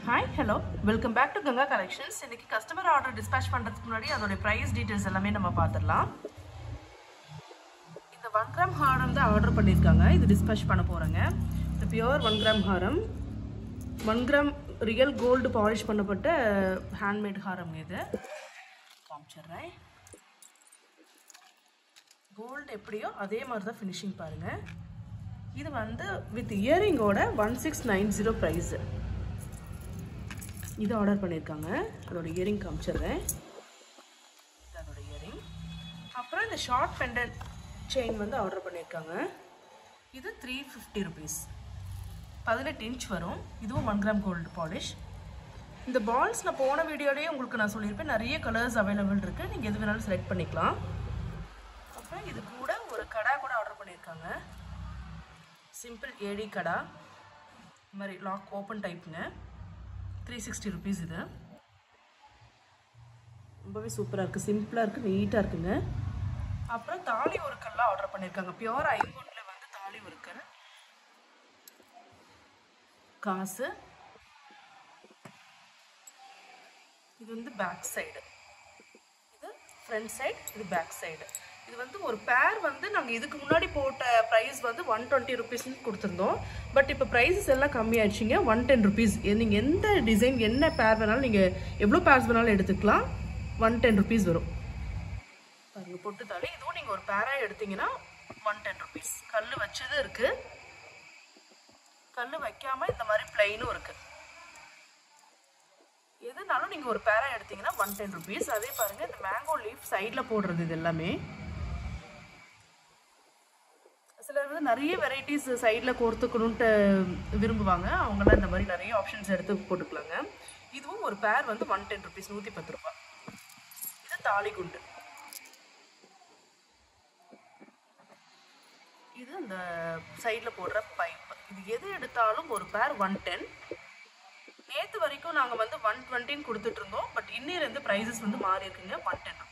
hi hello welcome back to Ganga collections இன்னைக்கு customer order dispatch பண்ணுறதுக்கு முன்னாடி அதோட ப்ரைஸ் டீட்டெயில்ஸ் எல்லாமே நம்ம பார்த்துடலாம் இந்த ஒன் கிராம் ஹாரம் தான் ஆர்டர் பண்ணியிருக்காங்க இது டிஸ்பேச் பண்ண போகிறேங்க இந்த பியூர் ஒன் கிராம் ஹாரம் one gram real gold polish பண்ணப்பட்ட ஹேண்ட்மேட் ஹாரம்ங்க இது காமிச்சிடுறேன் கோல்டு எப்படியோ அதே மாதிரி தான் ஃபினிஷிங் பாருங்கள் இது வந்து வித் இயரிங்கோட one six nine zero price இது ஆர்டர் பண்ணியிருக்காங்க அதோட இயரிங் காமிச்சிடுறேன் இது அதோட இயரிங் அப்புறம் இந்த ஷார்ட் பெண்டன்ட் செயின் வந்து ஆர்டர் பண்ணியிருக்காங்க இது த்ரீ ஃபிஃப்டி ருபீஸ் பதினெட்டு இன்ச் வரும் இதுவும் ஒன் கிராம் கோல்டு பாலிஷ் இந்த பால்ஸ் நான் போன வீடியோலேயே உங்களுக்கு நான் சொல்லியிருப்பேன் நிறைய கலர்ஸ் அவைலபிள் இருக்குது நீங்கள் எது வேணாலும் செலக்ட் பண்ணிக்கலாம் அப்புறம் இது கூட ஒரு கடா கூட ஆர்டர் பண்ணியிருக்காங்க சிம்பிள் ஏடி கடா இந்த மாதிரி லாக் ஓப்பன் டைப்புங்க த்ரீ சிக்ஸ்டி ருபீஸ் இது ரொம்பவே சூப்பராக இருக்குது சிம்பிளாக இருக்குது நீட்டாக இருக்குங்க அப்புறம் தாலி ஒருக்கல்லாம் ஆர்டர் பண்ணியிருக்காங்க பியோர் ஐம்பொன்னில் வந்து தாலி ஒருக்கல் காசு இது வந்து பேக் சைடு இது ஃப்ரண்ட் சைடு இது பேக் சைடு இது வந்து ஒரு பேர் வந்து நாங்கள் இதுக்கு முன்னாடி போட்ட ப்ரைஸ் வந்து ஒன் டுவெண்ட்டி ருபீஸ்னு கொடுத்துருந்தோம் பட் இப்போ ப்ரைஸஸ் எல்லாம் கம்மியாயிடுச்சிங்க ஒன் டென் ருபீஸ் நீங்கள் எந்த டிசைன் என்ன பேர் வேணாலும் நீங்கள் எவ்வளோ பேர்ஸ் வேணாலும் எடுத்துக்கலாம் ஒன் டென் ருபீஸ் வரும் பாருங்கள் பொட்டுத்தாலி இதுவும் நீங்கள் ஒரு பேராக எடுத்தீங்கன்னா ஒன் டென் ருபீஸ் கல் வச்சது இருக்குது கல் வைக்காமல் இந்த மாதிரி பிளைனும் இருக்குது எதுனாலும் நீங்கள் ஒரு பேரா எடுத்தீங்கன்னா ஒன் டென் ருபீஸ் அதே பாருங்கள் இந்த மேங்கோ லீஃப் சைடில் போடுறது இது எல்லாமே சிலர் வந்து நிறைய வெரைட்டிஸ் சைடில் கோர்த்துக்கணுன்ட்டு விரும்புவாங்க அவங்களாம் இந்த மாதிரி நிறைய ஆப்ஷன்ஸ் எடுத்து போட்டுக்கலாங்க இதுவும் ஒரு பேர் வந்து ஒன் டென் ருபீஸ் நூற்றி பத்து ரூபாய் இது தாலி குண்டு இது இந்த சைடில் போடுற பைப் இது எது எடுத்தாலும் ஒரு பேர் ஒன் டென் நேற்று வரைக்கும் நாங்கள் வந்து ஒன் டுவெண்ட்டின்னு கொடுத்துட்டு இருந்தோம் பட் இன்னிலிருந்து ப்ரைஸஸ் வந்து மாறி இருக்குங்க ஒன் டென்